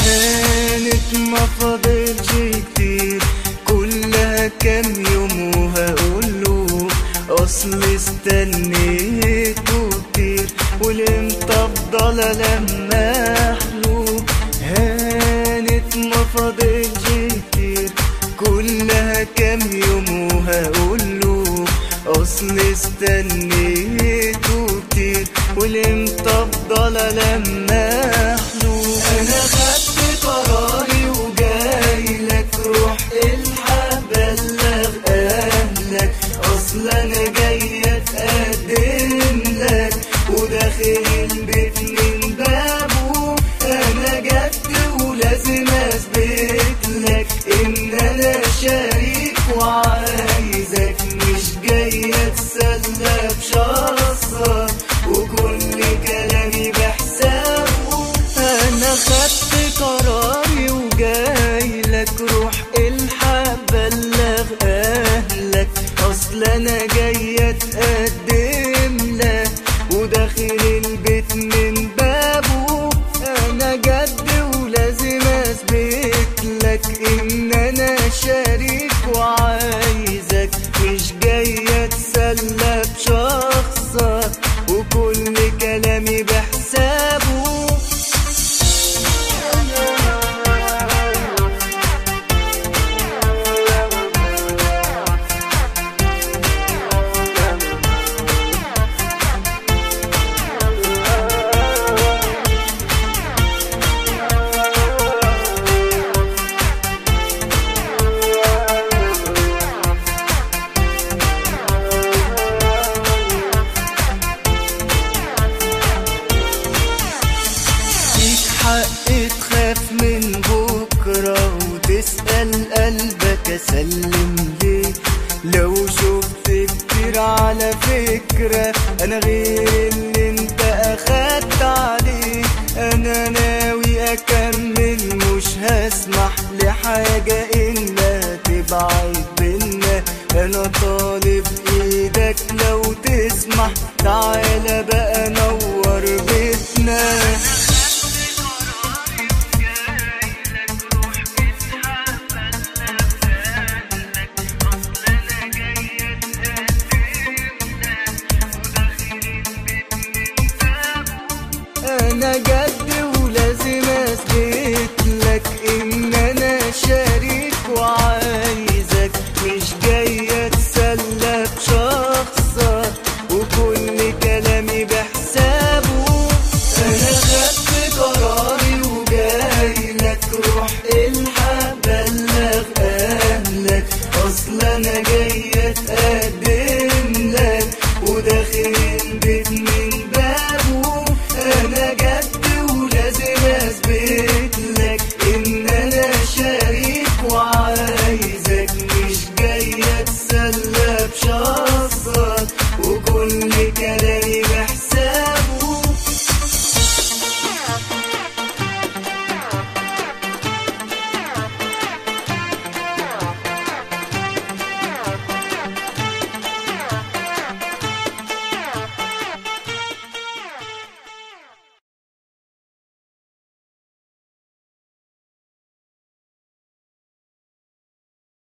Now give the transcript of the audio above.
هانت ما فاضلش كتير كلها كام يوم وهقوله اصل استنيته كتير والامتى افضل لما احلو هانت ما فاضلش كتير كلها كام يوم وهقوله اصل استنيته كتير والامتى افضل لما احلو انا خدت قراري وجاي لك روح الحق بلغ اهلك اصل انا جاي اتقدم لك وداخل البيت من بابه انا جد ولازم اثبت لك ان انا شريك وعايزك مش جاي اتسلى بشخصك وكل كلامي بحسابه انا خدت قراري وجاي لك روح الحق بلغ اهلك اصل انا جاي اتقدم لك وداخل البيت من بابه انا جد ولازم اثبت لك ان انا شريك وعايزك مش جاي اتسلى بشخصك وكل كلامي بحسابه فيك حق تخاف من بكرة وتسأل قلبك أسلم ليه لو شفت كتير على فكرة أنا غير اللي انت أخدت عليه أنا ناوي أكمل مش هسمح لحاجة إلا تبعد